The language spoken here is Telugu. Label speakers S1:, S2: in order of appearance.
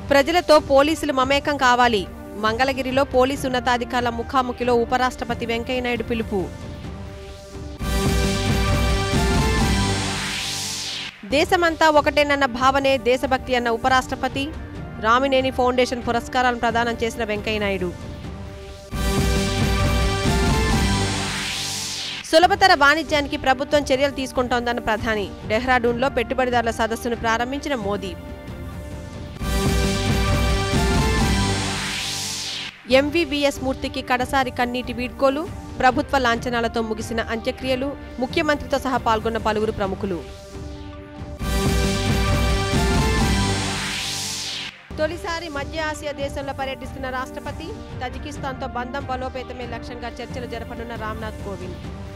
S1: ప్రజలతో పోలీసులు మమేకం కావాలి మంగళగిరిలో పోలీసు ఉన్నతాధికారుల ముఖాముఖిలో ఉపరాష్ట్రపతి వెంకయ్యనాయుడు పిలుపు దేశమంతా ఒకటేనన్న భావనే దేశభక్తి అన్న ఉపరాష్ట్రపతి రామినేని ఫౌండేషన్ పురస్కారాలను ప్రదానం చేసిన వెంకయ్యనాయుడు సులభతర వాణిజ్యానికి ప్రభుత్వం చర్యలు తీసుకుంటోందన్న ప్రధాని డెహ్రాడూన్లో పెట్టుబడిదారుల సదస్సును ప్రారంభించిన మోదీ ఎంవీవీఎస్ మూర్తికి కడసారి కన్నీటి వీడ్కోలు ప్రభుత్వ లాంఛనాలతో ముగిసిన అంత్యక్రియలు ముఖ్యమంత్రితో సహా పాల్గొన్న పలువురు ప్రముఖులు తొలిసారి మధ్య ఆసియా దేశంలో పర్యటిస్తున్న రాష్ట్రపతి తజికిస్తాన్తో బంధం బలోపేతమే లక్ష్యంగా చర్చలు జరపనున్న రామ్నాథ్ కోవింద్